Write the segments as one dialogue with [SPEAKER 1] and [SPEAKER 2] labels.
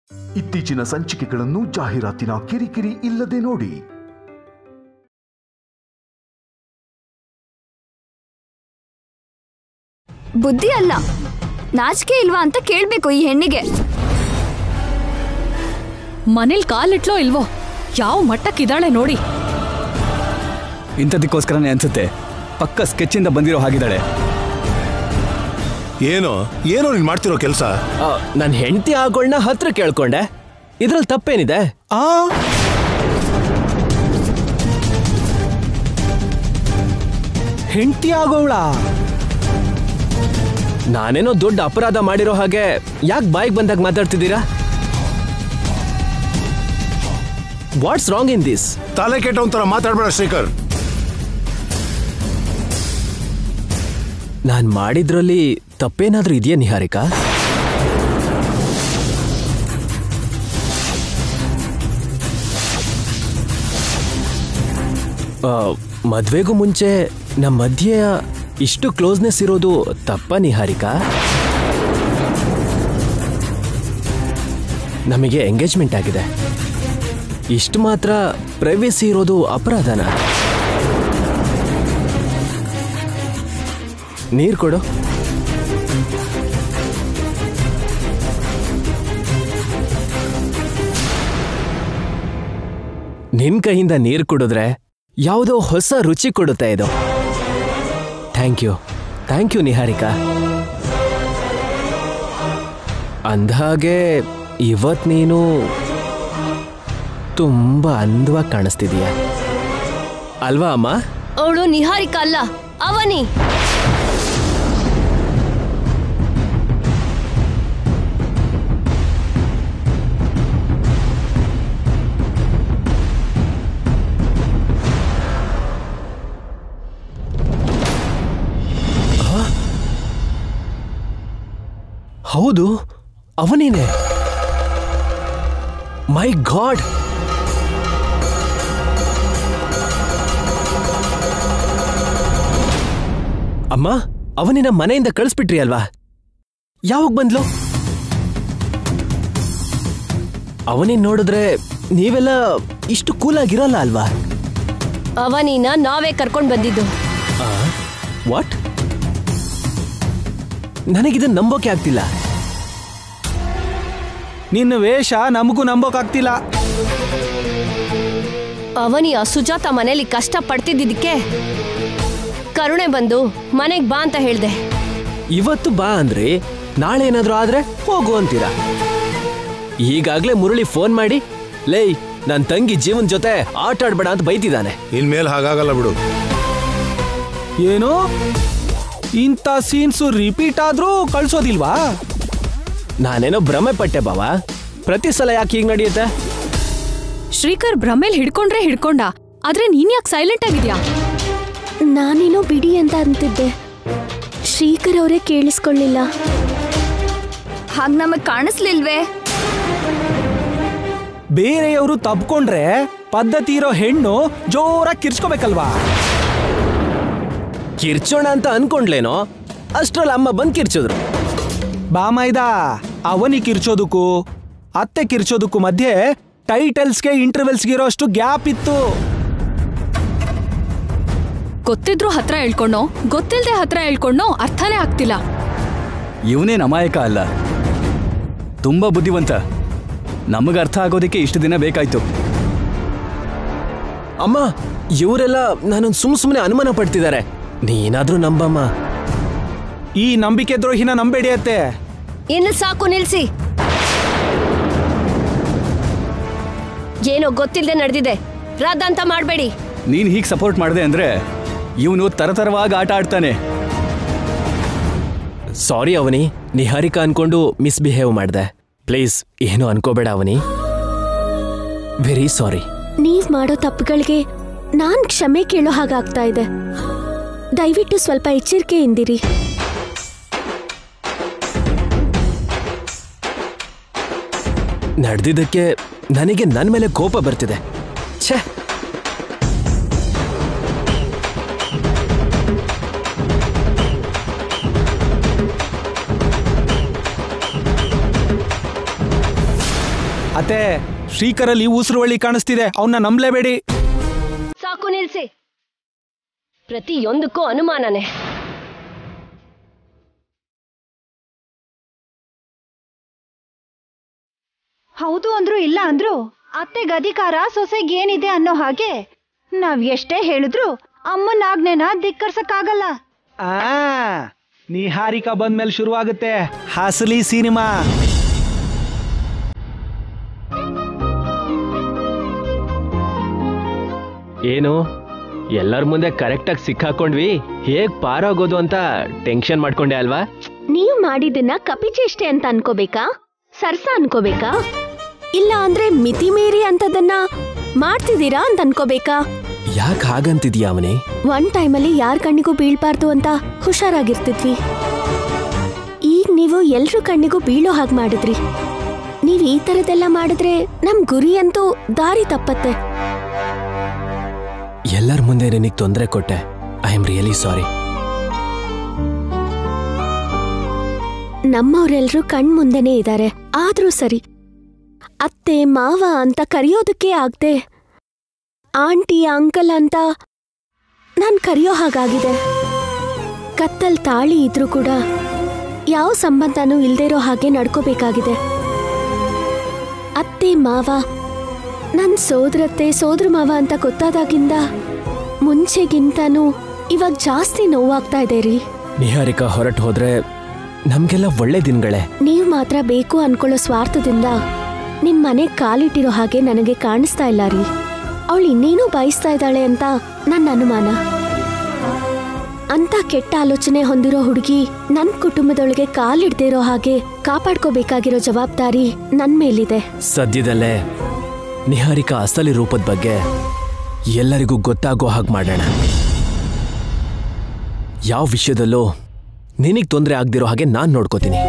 [SPEAKER 1] ಇತ್ತೀಚಿನ ಸಂಚಿಕೆಗಳನ್ನು ಜಾಹೀರಾತಿನ ಕಿರಿಕಿರಿ ಇಲ್ಲದೆ ನೋಡಿ
[SPEAKER 2] ಬುದ್ಧಿ ಅಲ್ಲ ನಾಚಿಕೆ ಇಲ್ವಾ ಅಂತ ಕೇಳ್ಬೇಕು ಈ ಹೆಣ್ಣಿಗೆ
[SPEAKER 3] ಮನೇಲಿ ಕಾಲಿಟ್ಲೋ ಇಲ್ವೋ ಯಾವ ಮಟ್ಟಕ್ಕಿದಾಳೆ ನೋಡಿ
[SPEAKER 4] ಇಂಥದಕ್ಕೋಸ್ಕರನೇ ಅನ್ಸುತ್ತೆ ಪಕ್ಕ ಸ್ಕೆಚ್ಚಿಂದ ಬಂದಿರೋ ಹಾಗಿದ್ದಾಳೆ
[SPEAKER 5] ಏನೋ ಏನೋ ನೀನ್ ಮಾಡ್ತಿರೋ ಕೆಲಸ
[SPEAKER 6] ನನ್ನ ಹೆಂಡತಿ ಆಗೋಳ್ನ ಹತ್ರ ಕೇಳ್ಕೊಂಡೆ ಇದ್ರಲ್ಲಿ ತಪ್ಪೇನಿದೆ
[SPEAKER 5] ಆ
[SPEAKER 6] ಹೆಂಡತಿ ಆಗೋಳ ನಾನೇನೋ ದೊಡ್ಡ ಅಪರಾಧ ಮಾಡಿರೋ ಹಾಗೆ ಯಾಕೆ ಬಾಯಿಗೆ ಬಂದಾಗ ಮಾತಾಡ್ತಿದ್ದೀರಾ ವಾಟ್ಸ್ ರಾಂಗ್ ಇನ್ ದಿಸ್
[SPEAKER 5] ತಲೆ ಕೆಟ್ಟ ಒಂಥರ ಮಾತಾಡ್ಬೇಡ ಶ್ರೀಕರ್
[SPEAKER 6] ನಾನ್ ಮಾಡಿದ್ರಲ್ಲಿ ತಪ್ಪೇನಾದ್ರೂ ಇದೆಯಾ ನಿಹಾರಿಕಾ ಆ, ಮದ್ವೆಗೂ ಮುಂಚೆ ನಮ್ಮ ಮಧ್ಯೆ ಇಷ್ಟು ಕ್ಲೋಸ್ನೆಸ್ ಇರೋದು ತಪ್ಪ ನಿಹಾರಿಕಾ ನಮಗೆ ಎಂಗೇಜ್ಮೆಂಟ್ ಆಗಿದೆ ಇಷ್ಟು ಮಾತ್ರ ಪ್ರೈವೇಸಿ ಇರೋದು ಅಪರಾಧನ ನೀರು ಕೊಡು ನಿನ್ ಕೈಯಿಂದ ನೀರು ಕುಡಿದ್ರೆ ಯಾವುದೋ ಹೊಸ ರುಚಿ ಕೊಡುತ್ತೆ ಇದು thank you thank you Niharika ಅಂದಹಾಗೆ ಇವತ್ ನೀನು ತುಂಬಾ ಅಂದವಾಗಿ ಕಾಣಿಸ್ತಿದೀಯ ಅಲ್ವಾ ಅಮ್ಮ
[SPEAKER 7] ಅವಳು ನಿಹಾರಿಕಾ ಅಲ್ಲ ಅವನಿ
[SPEAKER 6] ಹೌದು ಅವನೇನೆ ಮೈ ಗಾಡ್ ಅಮ್ಮ ಅವನಿನ ಮನೆಯಿಂದ ಕಳಿಸ್ಬಿಟ್ರಿ ಅಲ್ವಾ ಯಾವಾಗ ಬಂದ್ಲು ಅವನಿನ್ ನೋಡಿದ್ರೆ ನೀವೆಲ್ಲ ಇಷ್ಟು ಕೂಲಾಗಿರಲ್ಲ ಅಲ್ವಾ
[SPEAKER 7] ಅವನಿನ ನಾವೇ ಕರ್ಕೊಂಡ್ ಬಂದಿದ್ದು
[SPEAKER 6] ವಾಟ್ ನನಗಿದನ್ನ ನಂಬೋಕೆ ಆಗ್ತಿಲ್ಲ
[SPEAKER 4] ನಿನ್ನ ವೇಷ ನಮಗೂ ನಂಬೋಕಾಗ್ತಿಲ್ಲ
[SPEAKER 7] ಅವನಿ ಆ ಸುಜಾತ ಮನೇಲಿ ಕಷ್ಟ ಪಡ್ತಿದ್ದಕ್ಕೆ ಕರುಣೆ ಬಂದು ಮನೆಗ್ ಬಾ ಅಂತ ಹೇಳ್ದೆ
[SPEAKER 6] ಇವತ್ತು ಬಾ ಅಂದ್ರಿ ನಾಳೆ ಏನಾದ್ರೂ ಆದ್ರೆ ಹೋಗು ಅಂತೀರಾ ಈಗಾಗ್ಲೇ ಮುರಳಿ ಫೋನ್ ಮಾಡಿ ಲೇ ನನ್ ತಂಗಿ ಜೀವನ್ ಜೊತೆ ಆಟ ಆಡ್ಬೇಡ ಅಂತ ಬೈತಿದ್ದಾನೆ
[SPEAKER 5] ಇನ್ಮೇಲೆ ಹಾಗಾಗಲ್ಲ ಬಿಡು
[SPEAKER 4] ಏನು ಇಂಥ ಸೀನ್ಸು ರಿಪೀಟ್ ಆದ್ರೂ ಕಳ್ಸೋದಿಲ್ವಾ
[SPEAKER 6] ನಾನೇನೋ ಭ್ರಮೆ ಪಟ್ಟೆ ಬಾವ ಪ್ರತಿ ಸಲ ಯಾಕೆ ಹೀಗ್ ನಡೆಯುತ್ತೆ
[SPEAKER 3] ಶ್ರೀಕರ್ ಭ್ರಮೇಲ್ ಹಿಡ್ಕೊಂಡ್ರೆ ಹಿಡ್ಕೊಂಡ ಆದ್ರೆ ನೀನ್ ಯಾಕೆ ಸೈಲೆಂಟ್ ಆಗಿದ್ಯಾ
[SPEAKER 8] ನಾನೇನೋ ಬಿಡಿ ಅಂತ ಅಂತಿದ್ದೆ ಶ್ರೀಕರ್ ಅವರೇ ಕೇಳಿಸ್ಕೊಳ್ಳಿಲ್ಲ
[SPEAKER 2] ಹಾಗ್ ನಮಗ್ ಕಾಣಿಸ್ಲಿಲ್ವೇ
[SPEAKER 4] ಬೇರೆಯವರು ತಬ್ಕೊಂಡ್ರೆ ಪದ್ಧತಿ ಇರೋ ಹೆಣ್ಣು ಜೋರಾಗಿ ಕಿರ್ಚ್ಕೋಬೇಕಲ್ವಾ
[SPEAKER 6] ಕಿರ್ಚೋಣ ಅಂತ ಅನ್ಕೊಂಡ್ಲೇನೋ ಅಷ್ಟ್ರಲ್ಲಿ ಅಮ್ಮ ಬಂದ್ ಕಿರ್ಚಿದ್ರು
[SPEAKER 4] ಬಾಮೈದ ಅವನಿ ಕಿರ್ಚೋದಕ್ಕೂ ಅತ್ತೆ ಕಿರ್ಚೋದಕ್ಕೂ ಮಧ್ಯೆ ಟೈಟಲ್ಸ್ಗೆ ಇಂಟರ್ವೆಲ್ಸ್ಗೆ ಇರೋ ಅಷ್ಟು ಗ್ಯಾಪ್ ಇತ್ತು
[SPEAKER 3] ಗೊತ್ತಿದ್ರು ಹತ್ರ ಹೇಳ್ಕೊಂಡೋ ಗೊತ್ತಿಲ್ದೆ ಹತ್ರ ಹೇಳ್ಕೊಂಡೋ ಅರ್ಥನೇ ಆಗ್ತಿಲ್ಲ
[SPEAKER 4] ಇವನೇನ್ ಅಮಾಯಕ ಅಲ್ಲ ತುಂಬಾ ಬುದ್ಧಿವಂತ ನಮಗೆ ಅರ್ಥ ಆಗೋದಕ್ಕೆ ಇಷ್ಟು ದಿನ ಬೇಕಾಯ್ತು
[SPEAKER 6] ಅಮ್ಮ ಇವರೆಲ್ಲ ನಾನೊಂದು ಸುಮ್ ಸುಮ್ಮನೆ ಅನುಮಾನ ಪಡ್ತಿದ್ದಾರೆ ನೀನಾದ್ರೂ ನಂಬಮ್ಮ
[SPEAKER 4] ಈ ನಂಬಿಕೆ ದ್ರೋಹಿನ ನಂಬೇಡಿ ಅತ್ತೆ
[SPEAKER 7] ಇನ್ನು ಸಾಕು ನಿಲ್ಸಿ ಏನೋ ಗೊತ್ತಿಲ್ಲದೆ ನಡೆದಿದೆ ರಾಧ ಅಂತ ಮಾಡಬೇಡಿ
[SPEAKER 4] ನೀನ್ ಹೀಗೆ ಸಪೋರ್ಟ್ ಮಾಡಿದೆ ಅಂದ್ರೆ ಇವನು ತರತರವಾಗಿ ಆಟ ಆಡ್ತಾನೆ
[SPEAKER 6] ಸಾರಿ ಅವನಿ ನಿಹಾರಿಕಾ ಅನ್ಕೊಂಡು ಮಿಸ್ಬಿಹೇವ್ ಮಾಡ್ದೆ ಪ್ಲೀಸ್ ಏನು ಅನ್ಕೋಬೇಡ ಅವನಿ ವೆರಿ ಸಾರಿ
[SPEAKER 8] ನೀವ್ ಮಾಡೋ ತಪ್ಪುಗಳಿಗೆ ನಾನ್ ಕ್ಷಮೆ ಕೇಳೋ ಹಾಗಾಗ್ತಾ ಇದೆ ದಯವಿಟ್ಟು ಸ್ವಲ್ಪ ಎಚ್ಚರಿಕೆಯಿಂದಿರಿ
[SPEAKER 6] ನಡೆದಿದ್ದಕ್ಕೆ ನನಗೆ ನನ್ನ ಮೇಲೆ ಕೋಪ ಬರ್ತಿದೆ ಛೇ
[SPEAKER 4] ಅತ್ತೆ ಶ್ರೀಕರಲ್ಲಿ ಉಸಿರುವಳ್ಳಿ ಕಾಣಿಸ್ತಿದೆ ಅವನ್ನ ನಂಬಲೇಬೇಡಿ
[SPEAKER 7] ಸಾಕು ನಿಲ್ಸಿ ಪ್ರತಿಯೊಂದಕ್ಕೂ ಅನುಮಾನನೇ
[SPEAKER 9] ಹೌದು ಅಂದ್ರು ಇಲ್ಲ ಅಂದ್ರು ಅತ್ತೆಗೆ ಅಧಿಕಾರ ಸೊಸೆಗೆ ಏನಿದೆ ಅನ್ನೋ ಹಾಗೆ ನಾವ್ ಎಷ್ಟೇ ಹೇಳಿದ್ರು ಅಮ್ಮನ ಆಜ್ಞೆನ ಧಿಕ್ಕರ್ಸಕ್ಕಾಗಲ್ಲ
[SPEAKER 4] ಆ ನಿಹಾರಿಕಾ ಬಂದ್ಮೇಲೆ ಶುರುವಾಗುತ್ತೆ ಹಸಲಿ ಸಿನಿಮಾ
[SPEAKER 6] ಏನು ಎಲ್ಲರ ಮುಂದೆ ಕರೆಕ್ಟಾಗಿ ಸಿಕ್ಕಾಕೊಂಡ್ವಿ ಹೇಗ್ ಪಾರಾಗೋದು ಅಂತ ಟೆನ್ಷನ್ ಮಾಡ್ಕೊಂಡೆ ಅಲ್ವಾ
[SPEAKER 8] ನೀವ್ ಮಾಡಿದ್ದನ್ನ ಕಪಿಚೇಷ್ಟೆ ಅಂತ ಅನ್ಕೋಬೇಕಾ ಸರ್ಸ ಅನ್ಕೋಬೇಕಾ ಇಲ್ಲ ಅಂದ್ರೆ ಮಿತಿ ಮೀರಿ ಅಂತದನ್ನ ಮಾಡ್ತಿದ್ದೀರಾ ಅಂತ ಅನ್ಕೋಬೇಕಾ
[SPEAKER 6] ಯಾಕೆ ಹಾಗಂತಿದ್ಯಾ ಅವನೇ
[SPEAKER 8] ಒನ್ ಟೈಮಲ್ಲಿ ಯಾರ್ ಕಣ್ಣಿಗೂ ಬೀಳ್ಬಾರ್ದು ಅಂತ ಹುಷಾರಾಗಿರ್ತಿದ್ವಿ ಈಗ ನೀವು ಎಲ್ರ ಕಣ್ಣಿಗೂ ಬೀಳೋ ಹಾಗೆ ಮಾಡಿದ್ರಿ ನೀವ್ ಈ ತರದೆಲ್ಲ ಮಾಡಿದ್ರೆ ನಮ್ ಗುರಿ ಅಂತೂ ದಾರಿ ತಪ್ಪತ್ತೆ
[SPEAKER 6] ಎಲ್ಲರ ಮುಂದೆ ನಿನಗೆ ತೊಂದರೆ ಕೊಟ್ಟೆ ಐ ಆಮ್ ರಿಯಲಿ ಸಾರಿ
[SPEAKER 8] ನಮ್ಮವ್ರೆಲ್ರೂ ಕಣ್ ಮುಂದೆನೇ ಇದ್ದಾರೆ ಆದ್ರೂ ಸರಿ ಅತ್ತೆ ಮಾವ ಅಂತ ಕರೆಯೋದಕ್ಕೆ ಆಗ್ದೆ ಆಂಟಿ ಅಂಕಲ್ ಅಂತ ನಾನ್ ಕರೆಯೋ ಹಾಗಾಗಿದೆ ಕತ್ತಲ್ ತಾಳಿ ಇದ್ರೂ ಕೂಡ ಯಾವ ಸಂಬಂಧನೂ ಇಲ್ದೇ ಇರೋ ಹಾಗೆ ನಡ್ಕೋಬೇಕಾಗಿದೆ ಅತ್ತೆ ಮಾವ ನನ್ ಸೋದರತ್ತೆ ಸೋದ್ರ ಮಾವ ಅಂತ ಗೊತ್ತಾದಾಗಿಂದ ಮುಂಚೆಗಿಂತಾನು ಇವಾಗ ಜಾಸ್ತಿ ನೋವಾಗ್ತಾ ಇದೆ ರೀ
[SPEAKER 6] ನಿಹಾರಿಕಾ ಹೊರಟು ಹೋದ್ರೆ ನಮ್ಗೆಲ್ಲ ಒಳ್ಳೆ ದಿನಗಳೇ
[SPEAKER 8] ನೀವ್ ಮಾತ್ರ ಬೇಕು ಅನ್ಕೊಳ್ಳೋ ಸ್ವಾರ್ಥದಿಂದ ನಿಮ್ ಮನೆ ಕಾಲಿಟ್ಟಿರೋ ಹಾಗೆ ನನಗೆ ಕಾಣಿಸ್ತಾ ಇಲ್ಲ ರೀ ಅವಳು ಇನ್ನೇನೋ ಬಯಸ್ತಾ ಇದ್ದಾಳೆ ಅಂತ ನನ್ನ ಅನುಮಾನ ಅಂತ ಕೆಟ್ಟ ಆಲೋಚನೆ ಹೊಂದಿರೋ ಹುಡುಗಿ ನನ್ ಕುಟುಂಬದೊಳಗೆ ಕಾಲಿಡ್ದೇ ಇರೋ ಹಾಗೆ ಕಾಪಾಡ್ಕೋಬೇಕಾಗಿರೋ ಜವಾಬ್ದಾರಿ ನನ್ ಮೇಲಿದೆ
[SPEAKER 6] ಸದ್ಯದಲ್ಲೇ ನಿಹಾರಿಕಾ ಅಸಲಿ ರೂಪದ ಬಗ್ಗೆ ಎಲ್ಲರಿಗೂ ಗೊತ್ತಾಗೋ ಹಾಗೆ ಮಾಡೋಣ ಯಾವ ವಿಷಯದಲ್ಲೂ ನಿನಗೆ ತೊಂದರೆ ಆಗದಿರೋ ಹಾಗೆ ನಾನು ನೋಡ್ಕೋತೀನಿ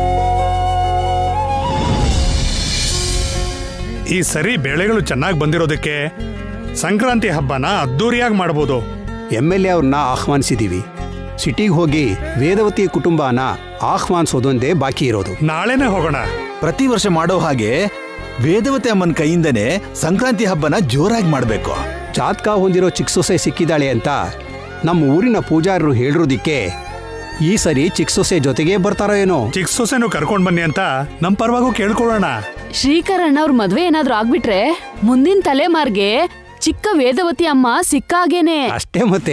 [SPEAKER 10] ಈ ಸರಿ ಬೆಳೆಗಳು ಚೆನ್ನಾಗಿ ಬಂದಿರೋದಕ್ಕೆ ಸಂಕ್ರಾಂತಿ ಹಬ್ಬನ ಅದ್ದೂರಿಯಾಗಿ ಮಾಡ್ಬೋದು
[SPEAKER 11] ಎಮ್ ಎಲ್ ಎ ಅವ್ರನ್ನ ಆಹ್ವಾನಿಸಿದೀವಿ ಸಿಟಿಗೆ ಹೋಗಿ ವೇದವತಿ ಕುಟುಂಬನ ಆಹ್ವಾನಿಸೋದೊಂದೇ ಬಾಕಿ ಇರೋದು
[SPEAKER 10] ನಾಳೆನೇ ಹೋಗೋಣ
[SPEAKER 5] ಪ್ರತಿ ವರ್ಷ ಮಾಡೋ ಹಾಗೆ ವೇದವತಿ ಅಮ್ಮನ ಕೈಯಿಂದನೇ ಸಂಕ್ರಾಂತಿ ಹಬ್ಬನ ಜೋರಾಗಿ ಮಾಡಬೇಕು
[SPEAKER 11] ಜಾತಕ ಹೊಂದಿರೋ ಚಿಕ್ಕ ಸೊಸೆ ಸಿಕ್ಕಿದಾಳೆ ಅಂತ ನಮ್ಮ ಊರಿನ ಪೂಜಾರರು ಹೇಳಿರೋದಿಕ್ಕೆ ಈ ಸರಿ ಚಿಕ್ಕ ಸೊಸೆ ಜೊತೆಗೆ ಬರ್ತಾರೋ ಏನೋ
[SPEAKER 10] ಚಿಕ್ಕ ಸೊಸೆನು ಕರ್ಕೊಂಡ್ ಬನ್ನಿ ಅಂತ ನಮ್ ಪರವಾಗೂ ಕೇಳ್ಕೊಳ್ಳೋಣ
[SPEAKER 3] ಶ್ರೀಕರ್ ಅಣ್ಣವ್ರ ಮದ್ವೆ ಏನಾದ್ರೂ ಆಗ್ಬಿಟ್ರೆ ಮುಂದಿನ ತಲೆಮಾರ್ಗೆ ಚಿಕ್ಕ ವೇದವತಿ ಅಮ್ಮ ಸಿಕ್ಕಾಗೇನೆ
[SPEAKER 11] ಅಷ್ಟೇ ಮತ್ತೆ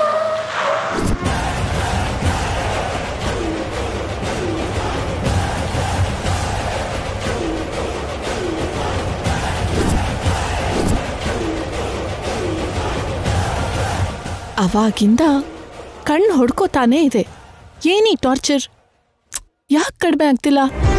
[SPEAKER 12] ಅವಾಗಿಂದ ಕಣ್ಣು ಹೊಡ್ಕೋತಾನೇ ಇದೆ ಏನೀ ಟಾರ್ಚರ್ ಯಾಕೆ ಕಡಿಮೆ ಆಗ್ತಿಲ್ಲ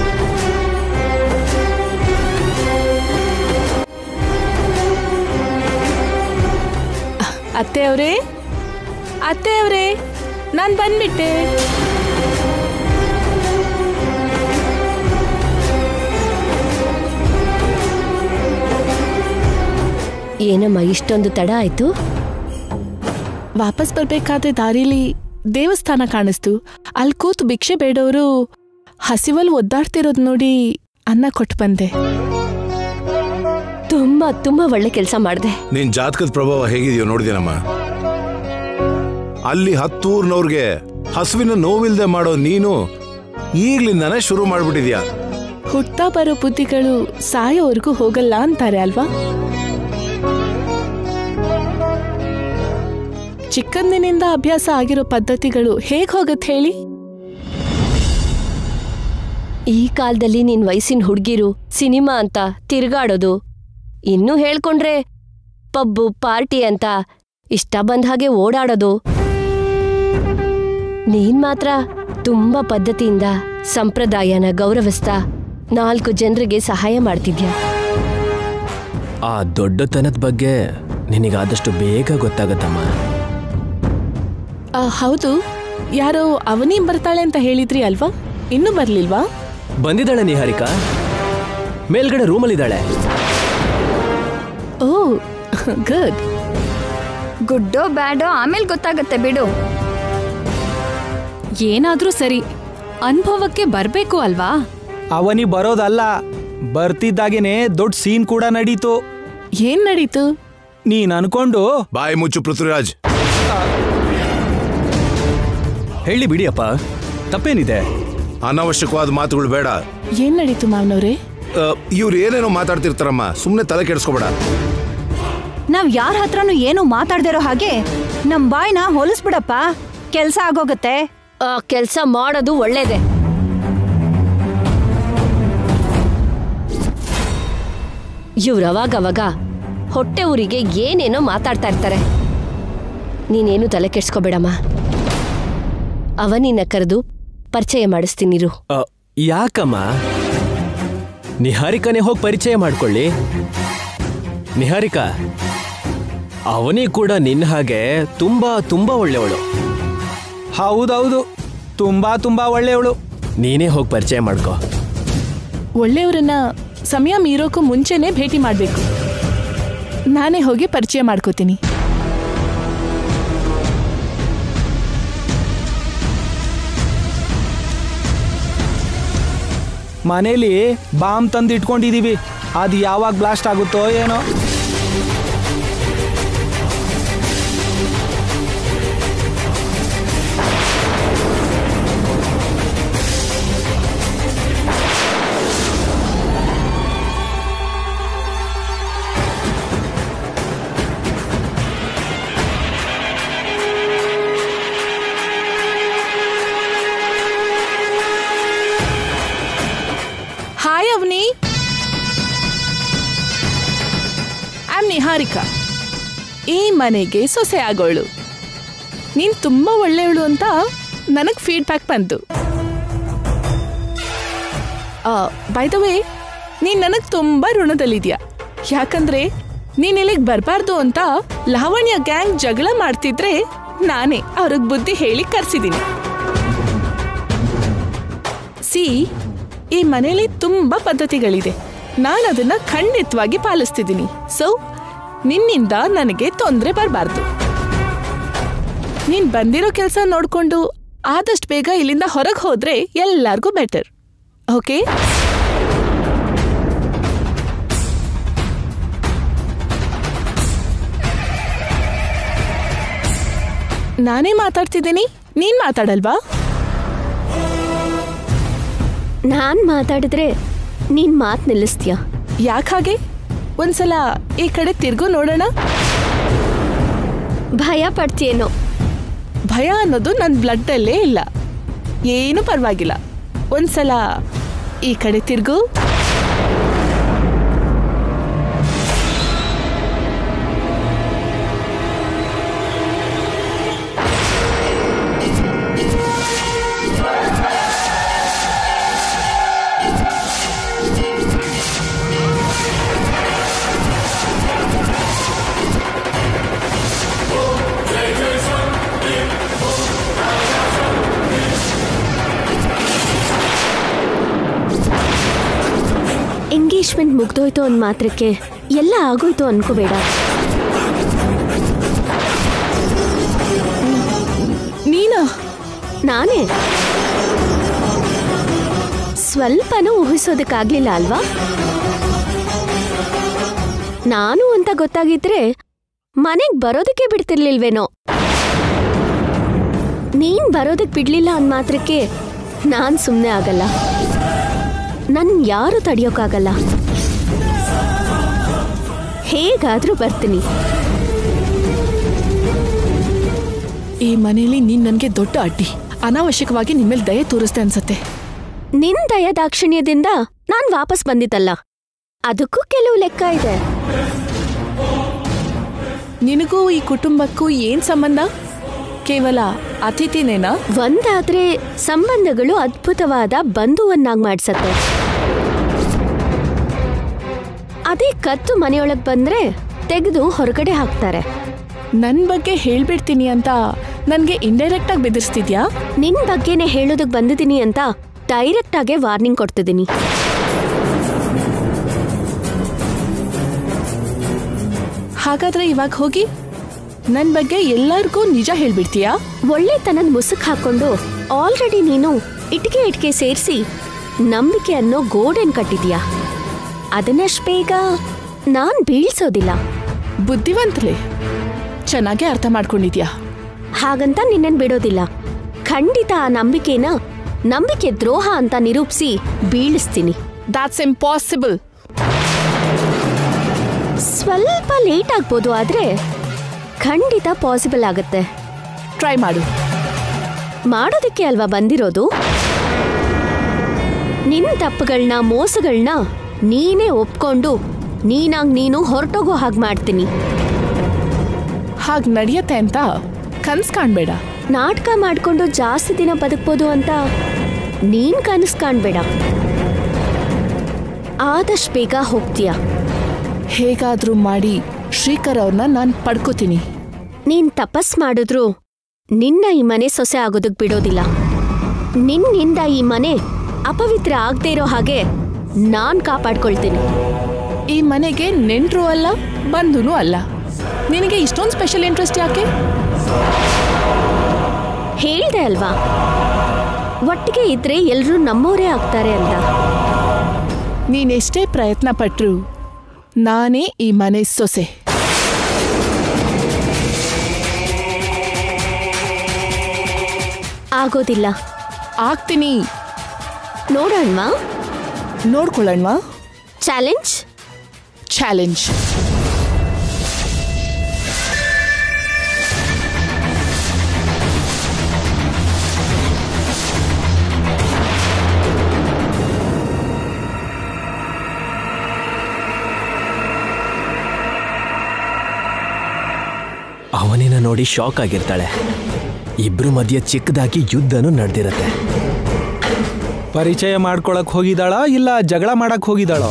[SPEAKER 12] ಅತ್ತೆಯವ್ರೇ ಅತ್ತೆಯವ್ರೇ ನಾನು ಬಂದ್ಬಿಟ್ಟೆ
[SPEAKER 7] ಏನಮ್ಮ ಇಷ್ಟೊಂದು ತಡ ಆಯ್ತು
[SPEAKER 12] ವಾಪಸ್ ಬರ್ಬೇಕಾದ್ರೆ ದಾರಿಲಿ ದೇವಸ್ಥಾನ ಕಾಣಿಸ್ತು ಅಲ್ಲಿ ಕೂತು ಭಿಕ್ಷೆ ಬೇಡವರು ಹಸಿವಲ್ಲಿ ಒದ್ದಾಡ್ತಿರೋದು ನೋಡಿ ಅನ್ನ ಕೊಟ್ಟು ಬಂದೆ
[SPEAKER 7] ತುಂಬಾ ತುಂಬಾ ಒಳ್ಳೆ ಕೆಲಸ ಮಾಡಿದೆ
[SPEAKER 5] ನಿನ್ ಜಾತಕದ ಪ್ರಭಾವ ಹೇಗಿದೆಯೋ ನೋಡಿದೇನಮ್ಮ ಅಲ್ಲಿ ಹತ್ತೂರ್ನವ್ರಿಗೆ ಹಸುವಿನ ನೋವಿಲ್ದೆ ಮಾಡೋ ನೀನು ಈಗ್ಲಿಂದಾನೇ ಶುರು ಮಾಡ್ಬಿಟ್ಟಿದ್ಯಾ
[SPEAKER 12] ಹುಟ್ತಾ ಬರೋ ಬುದ್ಧಿಗಳು ಸಾಯೋವರೆಗೂ ಹೋಗಲ್ಲ ಅಂತಾರೆ ಅಲ್ವಾ ಚಿಕ್ಕಂದಿನಿಂದ ಅಭ್ಯಾಸ ಆಗಿರೋ ಪದ್ಧತಿಗಳು ಹೇಗ್ ಹೋಗತ್ ಹೇಳಿ
[SPEAKER 7] ಈ ಕಾಲದಲ್ಲಿ ನಿನ್ ವಯಸ್ಸಿನ ಹುಡ್ಗಿರು ಸಿನಿಮಾ ಅಂತ ತಿರ್ಗಾಡೋದು ಇನ್ನೂ ಹೇಳ್ಕೊಂಡ್ರೆ ಪಬ್ಬು ಪಾರ್ಟಿ ಅಂತ ಇಷ್ಟ ಬಂದ ಹಾಗೆ ಓಡಾಡೋದು ನೀನ್ ಮಾತ್ರ ತುಂಬಾ ಪದ್ಧತಿಯಿಂದ ಸಂಪ್ರದಾಯನ ಗೌರವಿಸ್ತಾ ನಾಲ್ಕು ಜನರಿಗೆ ಸಹಾಯ ಮಾಡ್ತಿದ್ಯಾ
[SPEAKER 6] ಆ ದೊಡ್ಡತನದ ಬಗ್ಗೆ ನಿನಗಾದಷ್ಟು ಬೇಗ ಗೊತ್ತಾಗತ್ತಮ್ಮ
[SPEAKER 12] ಆ, ಹೌದು ಯಾರೋ ಅವನಿ ಬರ್ತಾಳೆ ಅಂತ ಹೇಳಿದ್ರಿ ಅಲ್ವಾ ಇನ್ನೂ ಬರ್ಲಿಲ್ವಾ
[SPEAKER 6] ಬಂದಿದ್ದಾಳೆ ನಿಹಾರಿಕಾ ಮೇಲ್ಗಡೆ ರೂಮಲ್ಲಿದ್ದಾಳೆ
[SPEAKER 12] ಓ ಗುಡ್
[SPEAKER 2] ಗುಡ್ಡೋ ಬ್ಯಾಡೋ ಆಮೇಲೆ ಗೊತ್ತಾಗತ್ತೆ ಬಿಡು
[SPEAKER 3] ಏನಾದ್ರೂ ಸರಿ ಅನುಭವಕ್ಕೆ ಬರ್ಬೇಕು ಅಲ್ವಾ
[SPEAKER 4] ಅವನಿ ಬರೋದಲ್ಲ ಬರ್ತಿದ್ದಾಗೇನೆ ದೊಡ್ಡ ಸೀನ್ ಕೂಡ ನಡೀತು
[SPEAKER 12] ಏನ್ ನಡೀತು
[SPEAKER 4] ನೀನ್ ಅನ್ಕೊಂಡು
[SPEAKER 5] ಬಾಯಿ ಮುಚ್ಚು ಪೃಥ್ವಿರಾಜ್
[SPEAKER 11] ಹೇಳಿ ಬಿಡಿಯಪ್ಪ ತಪ್ಪೇನಿದೆ
[SPEAKER 5] ಅನಾವಶ್ಯಕವಾದ ಮಾತುಗಳು ಬೇಡ
[SPEAKER 12] ಏನ್ ನಡೀತು ಮಾವನವ್ರೆ
[SPEAKER 5] ಇವ್ರು ಏನೇನೋ ಮಾತಾಡ್ತಿರ್ತಾರಮ್ಮ ಸುಮ್ಮನೆ ತಲೆ ಕೆಡಿಸ್ಕೋಬೇಡ
[SPEAKER 9] ನಾವ್ ಯಾರ ಹತ್ರನೂ ಏನು ಮಾತಾಡ್ದಿರೋ ಹಾಗೆ ನಮ್ ಬಾಯ್ನ ಹೊಲಿಸ್ಬಿಡಪ್ಪ ಕೆಲ್ಸ ಆಗೋಗತ್ತೆ
[SPEAKER 7] ಆ ಕೆಲ್ಸ ಮಾಡೋದು ಒಳ್ಳೇದೆ ಇವ್ರು ಅವಾಗವಾಗ ಹೊಟ್ಟೆ ಊರಿಗೆ ಏನೇನೋ ಮಾತಾಡ್ತಾ ಇರ್ತಾರೆ ನೀನೇನು ತಲೆ ಕೆಡ್ಸ್ಕೊಬೇಡಮ್ಮ ಅವನಿನ್ನ ಕರೆದು ಪರಿಚಯ ಮಾಡಿಸ್ತೀನಿರು
[SPEAKER 6] ಅ, ಯಾಕಮ್ಮ ನಿಹಾರಿಕನೇ ಹೋಗಿ ಪರಿಚಯ ಮಾಡ್ಕೊಳ್ಳಿ ನಿಹಾರಿಕಾ ಅವನಿ ಕೂಡ ನಿನ್ನ ಹಾಗೆ ತುಂಬಾ ತುಂಬಾ ಒಳ್ಳೆಯವಳು
[SPEAKER 4] ಹೌದೌದು ತುಂಬಾ ತುಂಬಾ ಒಳ್ಳೆಯವಳು
[SPEAKER 6] ನೀನೇ ಹೋಗಿ ಪರಿಚಯ ಮಾಡ್ಕೋ
[SPEAKER 12] ಒಳ್ಳೆಯವ್ರನ್ನ ಸಮಯ ಮೀರೋಕ್ಕೂ ಮುಂಚೆನೆ ಭೇಟಿ ಮಾಡ್ಬೇಕು ನಾನೇ ಹೋಗಿ ಪರಿಚಯ ಮಾಡ್ಕೋತೀನಿ
[SPEAKER 4] ಮನೇಲಿ ಬಾಂಬ್ ತಂದು ಇಟ್ಕೊಂಡಿದೀವಿ ಅದು ಯಾವಾಗ ಬ್ಲಾಸ್ಟ್ ಆಗುತ್ತೋ ಏನೋ
[SPEAKER 12] ಹಾಯ್ ಅವನಿ ಆಮ್ ನಿಹಾರಿಕಾ ಈ ಮನೆಗೆ ಸೊಸೆ ಆಗೋಳು ನೀನ್ ತುಂಬಾ ಒಳ್ಳೆಯವಳು ಅಂತ ನನಗ್ ಫೀಡ್ಬ್ಯಾಕ್ ಬಂತು ಬೈ ದ ವೇ ನೀನ್ ನನಗ್ ತುಂಬಾ ಋಣದಲ್ಲಿದ್ಯಾ ಯಾಕಂದ್ರೆ ನೀನ್ ಇಲ್ಲಿಗೆ ಬರಬಾರ್ದು ಅಂತ ಲಾವಣ್ಯ ಗ್ಯಾಂಗ್ ಜಗಳ ಮಾಡ್ತಿದ್ರೆ ನಾನೇ ಅವ್ರಿಗೆ ಬುದ್ಧಿ ಹೇಳಿ ಕರ್ಸಿದ್ದೀನಿ ಸಿ ಈ ಮನೇಲಿ ತುಂಬಾ ಪದ್ಧತಿಗಳಿದೆ ನಾನು ಅದನ್ನ ಖಂಡಿತವಾಗಿ ಪಾಲಿಸ್ತಿದ್ದೀನಿ ಸೊ ನಿನ್ನಿಂದ ನನಗೆ ತೊಂದರೆ ಬರಬಾರ್ದು ನೀನ್ ಬಂದಿರೋ ಕೆಲಸ ನೋಡ್ಕೊಂಡು ಆದಷ್ಟು ಬೇಗ ಇಲ್ಲಿಂದ ಹೊರಗೆ ಹೋದ್ರೆ ಎಲ್ಲಾರ್ಗೂ ಬೆಟರ್ ಓಕೆ ನಾನೇ ಮಾತಾಡ್ತಿದ್ದೀನಿ ನೀನ್ ಮಾತಾಡಲ್ವಾ
[SPEAKER 8] ನಾನ್ ಮಾತಾಡಿದ್ರೆ ನೀನ್ ಮಾತ್ ನಿಲ್ಲಿಸ್ತೀಯ
[SPEAKER 12] ಯಾಕಾಗೆ ಒಂದ್ಸಲ ಈ ಕಡೆ ತಿರ್ಗು ನೋಡೋಣ
[SPEAKER 8] ಭಯ ಪಡ್ತೀಯೇನೋ
[SPEAKER 12] ಭಯ ಅನ್ನೋದು ನನ್ನ ಬ್ಲಡ್ಡಲ್ಲೇ ಇಲ್ಲ ಏನು ಪರವಾಗಿಲ್ಲ ಒಂದ್ಸಲ ಈ ಕಡೆ ತಿರ್ಗು
[SPEAKER 8] ಎಂಗೇಜ್ಮೆಂಟ್ ಮುಗ್ದೋಯ್ತು ಅಂದ್ ಮಾತ್ರಕ್ಕೆ ಎಲ್ಲ ಆಗೋಯ್ತು ಅನ್ಕೋಬೇಡ
[SPEAKER 12] ನೀನಾ
[SPEAKER 8] ನಾನೇ ಸ್ವಲ್ಪನೂ ಊಹಿಸೋದಕ್ಕಾಗ್ಲಿಲ್ಲ ಅಲ್ವಾ ನಾನು ಅಂತ ಗೊತ್ತಾಗಿದ್ರೆ ಮನೆಗ್ ಬರೋದಕ್ಕೆ ಬಿಡ್ತಿರ್ಲಿಲ್ವೇನೋ ನೀನ್ ಬರೋದಕ್ ಬಿಡ್ಲಿಲ್ಲ ಅಂದ್ ಮಾತ್ರಕ್ಕೆ ನಾನ್ ಸುಮ್ನೆ ಆಗಲ್ಲ ನನ್ ಯಾರು ತಡಿಯೋಕ್ಕಾಗಲ್ಲ ಹೇಗಾದ್ರೂ ಬರ್ತೀನಿ
[SPEAKER 12] ಈ ಮನೇಲಿ ನೀನ್ ನನ್ಗೆ ದೊಡ್ಡ ಅಡ್ಡಿ ಅನಾವಶ್ಯಕವಾಗಿ ನಿಮ್ಮೇಲೆ ದಯೆ ತೋರಿಸ್ದೆ ಅನ್ಸತ್ತೆ
[SPEAKER 8] ನಿನ್ ದಯ ದಾಕ್ಷಿಣ್ಯದಿಂದ ನಾನ್ ವಾಪಸ್ ಬಂದಿದ್ದಲ್ಲ ಅದಕ್ಕೂ ಕೆಲವು ಲೆಕ್ಕ ಇದೆ
[SPEAKER 12] ನಿನಗೂ ಈ ಕುಟುಂಬಕ್ಕೂ ಏನ್ ಸಂಬಂಧ ಕೇವಲ ಅತಿಥಿನೇನಾ
[SPEAKER 8] ಒಂದಾದ್ರೆ ಸಂಬಂಧಗಳು ಅದ್ಭುತವಾದ ಬಂಧುವನ್ನಾಗ್ ಮಾಡ್ಸತ್ತೆ ಅದೇ ಕತ್ತು ಮನೆಯೊಳಗ್ ಬಂದ್ರೆ ತೆಗೆದು ಹೊರಗಡೆ ಹಾಕ್ತಾರೆ
[SPEAKER 12] ನನ್ ಬಗ್ಗೆ ಹೇಳ್ಬಿಡ್ತೀನಿ ಅಂತ ನನ್ಗೆ ಇಂಡೈರೆಕ್ಟ್ ಆಗಿ ಬೆದರ್ಸ್ತಿದ್ಯಾ
[SPEAKER 8] ನಿನ್ ಬಗ್ಗೆನೆ ಹೇಳೋದಕ್ ಬಂದಿದ್ದೀನಿ ಅಂತ ಡೈರೆಕ್ಟ್ ಆಗೇ ವಾರ್ನಿಂಗ್ ಕೊಡ್ತಿದ್ದೀನಿ
[SPEAKER 12] ಹಾಗಾದ್ರೆ ಇವಾಗ ಹೋಗಿ ನನ್ ಬಗ್ಗೆ ಎಲ್ಲರಿಗೂ ನಿಜ ಹೇಳ್ಬಿಡ್ತೀಯಾ
[SPEAKER 8] ಒಳ್ಳೆತನದ ಮುಸುಕ್ ಹಾಕೊಂಡು ಆಲ್ರೆಡಿ ನೀನು ಇಟ್ಕೆ ಇಟ್ಕೆ ಸೇರಿಸಿ ನಂಬಿಕೆ ಅನ್ನೋ ಗೋಡೆನ್ ಕಟ್ಟಿದ್ಯಾ ಅದನ್ನಷ್ಟು ಬೇಗ ನಾನ್ ಬೀಳ್ಸೋದಿಲ್ಲ
[SPEAKER 12] ಬುದ್ಧಿವಂತಲೇ ಚೆನ್ನಾಗೇ ಅರ್ಥ ಮಾಡ್ಕೊಂಡಿದ್ಯಾ
[SPEAKER 8] ಹಾಗಂತ ನಿನ್ನನ್ ಬಿಡೋದಿಲ್ಲ ಖಂಡಿತ ಆ ನಂಬಿಕೆನ ನಂಬಿಕೆ ದ್ರೋಹ ಅಂತ ನಿರೂಪಿಸಿ ಬೀಳಿಸ್ತೀನಿ
[SPEAKER 12] ದಾಟ್ಸ್ ಇಂಪಾಸಿಬಲ್
[SPEAKER 8] ಸ್ವಲ್ಪ ಲೇಟ್ ಆಗ್ಬೋದು ಆದ್ರೆ ಖಂಡಿತ ಪಾಸಿಬಲ್ ಆಗುತ್ತೆ
[SPEAKER 12] ಟ್ರೈ ಮಾಡು
[SPEAKER 8] ಮಾಡೋದಕ್ಕೆ ಅಲ್ವಾ ಬಂದಿರೋದು ನಿನ್ ತಪ್ಪುಗಳನ್ನ ಮೋಸಗಳನ್ನ ನೀನೇ ಒಪ್ಕೊಂಡು ನೀನಾಗ್ ನೀನು ಹೊರಟೋಗೋ ಹಾಗೆ ಮಾಡ್ತೀನಿ
[SPEAKER 12] ಹಾಗ್ ನಡೆಯತ್ತೆ ಅಂತ ಕನ್ಸ್ ಕಾಣ್ಬೇಡ
[SPEAKER 8] ನಾಟಕ ಮಾಡ್ಕೊಂಡು ಜಾಸ್ತಿ ದಿನ ಬದುಕ್ಬೋದು ಅಂತ ನೀನ್ ಕನಸು ಕಾಣ್ಬೇಡ ಆದಷ್ಟು ಬೇಗ ಹೋಗ್ತೀಯ
[SPEAKER 12] ಹೇಗಾದ್ರೂ ಮಾಡಿ ಶ್ರೀಕರ್ ಅವ್ರನ್ನ ನಾನು ಪಡ್ಕೋತೀನಿ
[SPEAKER 8] ನೀನ್ ತಪಸ್ ಮಾಡಿದ್ರು ನಿನ್ನ ಈ ಮನೆ ಸೊಸೆ ಆಗೋದಕ್ ಬಿಡೋದಿಲ್ಲ ನಿನ್ನಿಂದ ಈ ಮನೆ ಅಪವಿತ್ರ ಆಗದೆ ಇರೋ ಹಾಗೆ ನಾನ್ ಕಾಪಾಡ್ಕೊಳ್ತೀನಿ
[SPEAKER 12] ಈ ಮನೆಗೆ ನೆಂಟ್ರು ಅಲ್ಲ ಬಂಧುನೂ ಅಲ್ಲ ನಿನಗೆ ಇಷ್ಟೊಂದು ಸ್ಪೆಷಲ್ ಇಂಟ್ರೆಸ್ಟ್ ಯಾಕೆ
[SPEAKER 8] ಹೇಳ್ದೆ ಅಲ್ವಾ ಒಟ್ಟಿಗೆ ಇದ್ರೆ ಎಲ್ರೂ ನಮ್ಮವರೇ ಆಗ್ತಾರೆ ಅಂತ
[SPEAKER 12] ನೀನೆಷ್ಟೇ ಪ್ರಯತ್ನ ಪಟ್ರು ನಾನೇ ಈ ಮನೆ ಸೊಸೆ
[SPEAKER 8] ಆಗೋದಿಲ್ಲ
[SPEAKER 12] ಆಗ್ತೀನಿ
[SPEAKER 8] ನೋಡೋಣವಾ
[SPEAKER 12] ನೋಡ್ಕೊಳ್ಳೋಣವಾ
[SPEAKER 8] ಚಾಲೆಂಜ್
[SPEAKER 12] ಚಾಲೆಂಜ್
[SPEAKER 6] ಅವನಿನ ನೋಡಿ ಶಾಕ್ ಆಗಿರ್ತಾಳೆ ಇಬ್ರು ಮಧ್ಯೆ ಚಿಕ್ಕದಾಗಿ ಯುದ್ಧನೂ ನಡೆದಿರತ್ತೆ
[SPEAKER 4] ಪರಿಚಯ ಮಾಡ್ಕೊಳಕ್ ಹೋಗಿದಾಳ ಇಲ್ಲ ಜಗಳ ಮಾಡಕ್ ಹೋಗಿದಾಳೋ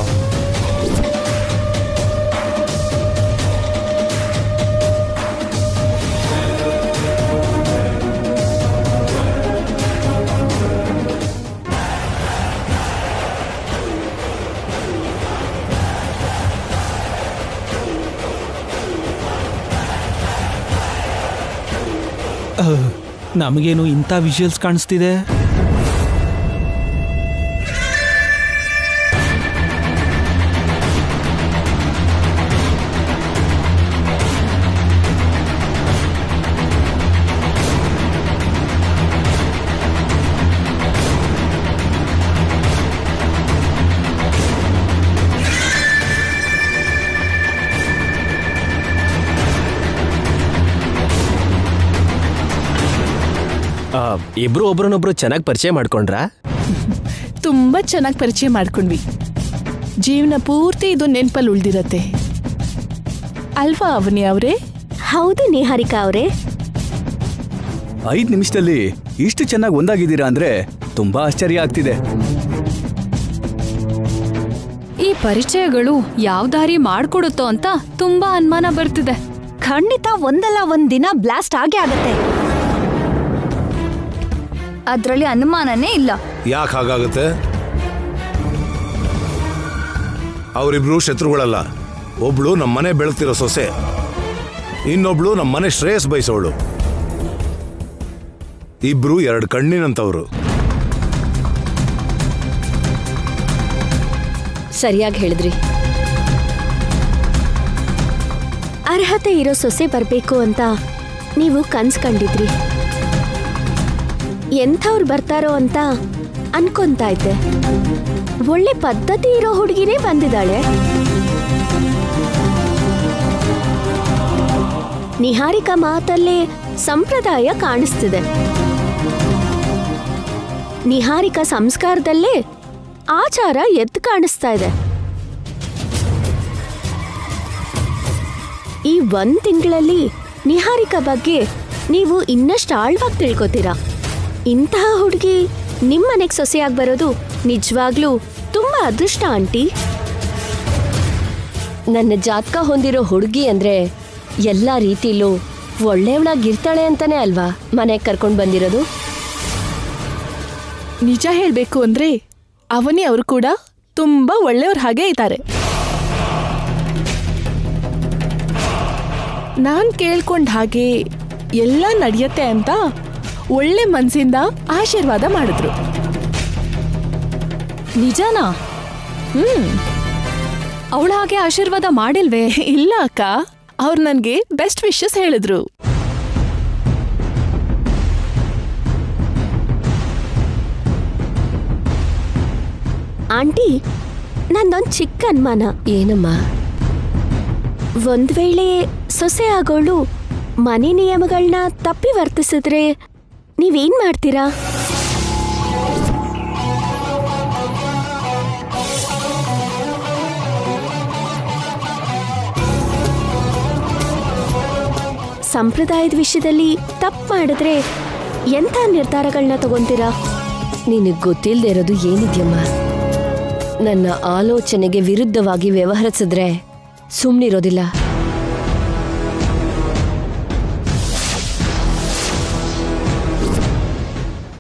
[SPEAKER 4] ಅಹ್, ನಮಗೇನು ಇಂಥ ವಿಜುವಲ್ಸ್ ಕಾಣಿಸ್ತಿದೆ
[SPEAKER 6] ಆ, ಇಬ್ರು ಒಬ್ರನ್ನೊಬ್ರು ಚೆನ್ನಾಗಿ ಪರಿಚಯ ಮಾಡ್ಕೊಂಡ್ರಾ
[SPEAKER 12] ತುಂಬಾ ಚೆನ್ನಾಗಿ ಪರಿಚಯ ಮಾಡ್ಕೊಂಡ್ವಿ ಜೀವನ ಪೂರ್ತಿ ಇದು ನೆನ್ಪಲ್ಲಿ ಉಳ್ದಿರತ್ತೆ ಅಲ್ವಾ ಅವನಿ ಅವರೇ
[SPEAKER 8] ಹೌದು ನಿಹಾರಿಕಾ ಅವರೇ
[SPEAKER 5] ಐದ್ ನಿಮಿಷದಲ್ಲಿ ಇಷ್ಟು ಚೆನ್ನಾಗಿ ಒಂದಾಗಿದ್ದೀರಾ ಅಂದ್ರೆ ತುಂಬಾ ಆಶ್ಚರ್ಯ ಆಗ್ತಿದೆ
[SPEAKER 2] ಈ ಪರಿಚಯಗಳು ಯಾವ ದಾರಿ ಮಾಡ್ಕೊಡುತ್ತೋ ಅಂತ ತುಂಬಾ ಅನುಮಾನ ಬರ್ತಿದೆ
[SPEAKER 9] ಖಂಡಿತ ಒಂದಲ್ಲ ಒಂದ್ ದಿನ ಬ್ಲಾಸ್ಟ್ ಆಗೇ ಆಗತ್ತೆ ಅದ್ರಲ್ಲಿ ಅನುಮಾನನೇ ಇಲ್ಲ
[SPEAKER 13] ಯಾಕೆ ಹಾಗಾಗುತ್ತೆ ಅವರಿಬ್ರು ಶತ್ರುಗಳಲ್ಲ ಒಬ್ಳು ನಮ್ಮನೆ ಬೆಳೆತಿರೋ ಸೊಸೆ ಇನ್ನೊಬ್ಳು ನಮ್ಮನೆ ಶ್ರೇಯಸ್ ಬಯಸೋಳು ಇಬ್ರು ಎರಡು ಕಣ್ಣಿನಂತವ್ರು
[SPEAKER 7] ಸರಿಯಾಗಿ ಹೇಳಿದ್ರಿ
[SPEAKER 8] ಅರ್ಹತೆ ಇರೋ ಸೊಸೆ ಬರ್ಬೇಕು ಅಂತ ನೀವು ಕನ್ಸ್ ಕಂಡಿದ್ರಿ ಎಂಥವ್ರು ಬರ್ತಾರೋ ಅಂತ ಅನ್ಕೊಂತಾ ಇದ್ದೆ ಒಳ್ಳೆ ಪದ್ಧತಿ ಇರೋ ಹುಡುಗಿನೇ ಬಂದಿದ್ದಾಳೆ ನಿಹಾರಿಕಾ ಮಾತಲ್ಲೇ ಸಂಪ್ರದಾಯ ಕಾಣಿಸ್ತಿದೆ ನಿಹಾರಿಕಾ ಸಂಸ್ಕಾರದಲ್ಲೇ ಆಚಾರ ಎದ್ದು ಕಾಣಿಸ್ತಾ ಇದೆ ಈ ಒಂದ್ ತಿಂಗಳಲ್ಲಿ ನಿಹಾರಿಕಾ ಬಗ್ಗೆ ನೀವು ಇನ್ನಷ್ಟು ಆಳ್ವಾಗಿ ತಿಳ್ಕೊತೀರಾ ಇಂತಹ ಹುಡುಗಿ ನಿಮ್ಮನೆಗೆ ಸೊಸೆಯಾಗಿ ಬರೋದು ನಿಜವಾಗ್ಲೂ ತುಂಬಾ ಅದೃಷ್ಟ ಆಂಟಿ
[SPEAKER 7] ನನ್ನ ಜಾತಕ ಹೊಂದಿರೋ ಹುಡುಗಿ ಅಂದ್ರೆ ಎಲ್ಲ ರೀತಿಲೂ ಒಳ್ಳೆಯವಳಾಗಿರ್ತಾಳೆ ಅಂತಾನೆ ಅಲ್ವಾ ಮನೆಗೆ ಕರ್ಕೊಂಡು ಬಂದಿರೋದು
[SPEAKER 12] ನಿಜ ಹೇಳಬೇಕು ಅಂದ್ರೆ ಅವನಿ ಅವರು ಕೂಡ ತುಂಬಾ ಒಳ್ಳೆಯವ್ರ ಹಾಗೆ ಇದ್ದಾರೆ ನಾನ್ ಕೇಳ್ಕೊಂಡ ಹಾಗೆ ಎಲ್ಲ ನಡೆಯತ್ತೆ ಅಂತ ಒಳ್ಳೆ ಮನ್ಸಿಂದ ಆಶೀರ್ವಾದ ಮಾಡಿದ್ರು
[SPEAKER 2] ನಿಜನಾ
[SPEAKER 12] ಹ್ಮ್
[SPEAKER 2] ಅವಳ ಹಾಗೆ ಆಶೀರ್ವಾದ ಮಾಡಿಲ್ವೇ
[SPEAKER 12] ಇಲ್ಲ ಅಕ್ಕ ಅವ್ರು ನನ್ಗೆ ಬೆಸ್ಟ್ ವಿಶಸ್ ಹೇಳಿದ್ರು
[SPEAKER 8] ಆಂಟಿ ನಂದೊಂದ್ ಚಿಕ್ಕ ಅನುಮಾನ
[SPEAKER 7] ಏನಮ್ಮ
[SPEAKER 8] ಒಂದ್ ವೇಳೆ ಸೊಸೆ ಆಗೋಳು ಮನೆ ನಿಯಮಗಳನ್ನ ತಪ್ಪಿ ವರ್ತಿಸಿದ್ರೆ ನೀವೇನ್ ಮಾಡ್ತೀರಾ ಸಂಪ್ರದಾಯದ ವಿಷಯದಲ್ಲಿ ತಪ್ಪು ಮಾಡಿದ್ರೆ ಎಂಥ ನಿರ್ಧಾರಗಳನ್ನ ತಗೊಂತೀರಾ
[SPEAKER 7] ನಿನಗ್ ಗೊತ್ತಿಲ್ದೇ ಇರೋದು ಏನಿದ್ಯಮ್ಮ ನನ್ನ ಆಲೋಚನೆಗೆ ವಿರುದ್ಧವಾಗಿ ವ್ಯವಹರಿಸಿದ್ರೆ ಸುಮ್ನಿರೋದಿಲ್ಲ